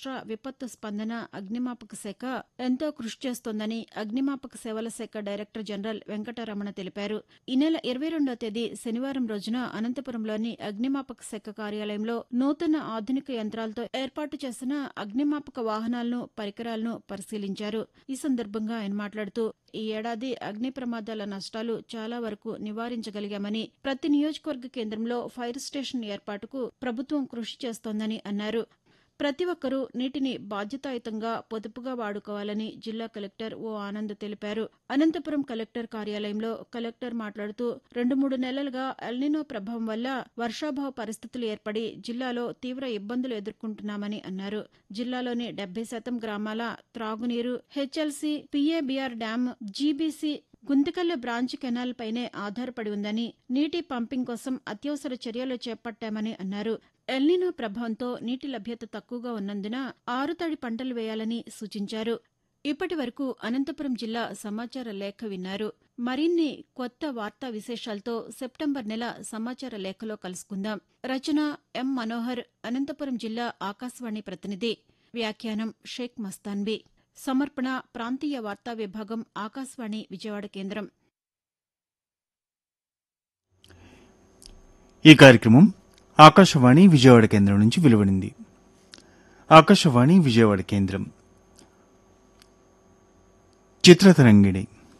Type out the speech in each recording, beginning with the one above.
రాష్ట్ర విపత్తు స్పందన అగ్నిమాపక శాఖ ఎంతో కృషి చేస్తోందని అగ్నిమాపక సేవల శాఖ డైరెక్టర్ జనరల్ వెంకటరమణ తెలిపారు ఈ నెల ఇరవై రెండో తేదీ శనివారం రోజున అనంతపురంలోని అగ్నిమాపక శాఖ కార్యాలయంలో నూతన ఆధునిక యంత్రాలతో ఏర్పాటు చేసిన అగ్నిమాపక వాహనాలను పరికరాలను పరిశీలించారు ఈ సందర్భంగా ఆయన మాట్లాడుతూ ఈ ఏడాది అగ్ని ప్రమాదాల నష్టాలు చాలా వరకు నివారించగలిగామని ప్రతి నియోజకవర్గ కేంద్రంలో ఫైర్ స్టేషన్ ఏర్పాటుకు ప్రభుత్వం కృషి చేస్తోందని అన్నారు ప్రతి ఒక్కరూ నీటిని బాధ్యతాయుతంగా పొదుపుగా వాడుకోవాలని జిల్లా కలెక్టర్ ఓ ఆనంద్ తెలిపారు అనంతపురం కలెక్టర్ కార్యాలయంలో కలెక్టర్ మాట్లాడుతూ రెండు మూడు నెలలుగా ఎల్నినో ప్రభావం వల్ల వర్షాభావ పరిస్థితులు ఏర్పడి జిల్లాలో తీవ్ర ఇబ్బందులు ఎదుర్కొంటున్నామని అన్నారు జిల్లాలోని డెబ్బై శాతం గ్రామాల త్రాగునీరు HLC PABR dam GBC Guntakal branch canal పైనే ఆధారపడి ఉందని నీటి పంపింగ్ కోసం అత్యవసర చర్యలు చేపట్టామని అన్నారు ఎల్నినో ప్రభావంతో నీటి లభ్యత తక్కువగా ఉన్నందున ఆరుతడి పంటలు వేయాలని సూచించారు ఇప్పటి వరకు అనంతపురం జిల్లా సమాచార లేఖ విన్నారు మరిన్ని కొత్త వార్తా విశేషాలతో సెప్టెంబర్ నెల సమాచార లేఖలో కలుసుకుందాం రచన ఎం మనోహర్ అనంతపురం జిల్లా ఆకాశవాణి ప్రతినిధి వ్యాఖ్యానం షేక్ మస్తాన్బీ సమర్పణ ప్రాంతీయ వార్తా విభాగం ఆకాశవాణి విజయవాడ కేంద్రం ఈ కార్యక్రమం ఆకాశవాణి విజయవాడ కేంద్రం నుంచి వెలువడింది ఆకాశవాణి విజయవాడ కేంద్రం చిత్రతరంగిణి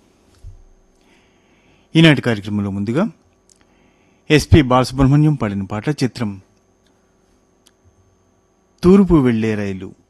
ఈనాటి కార్యక్రమంలో ముందుగా ఎస్పి బాలసుబ్రహ్మణ్యం పాడిన పాట చిత్రం తూర్పు వెళ్లే రైలు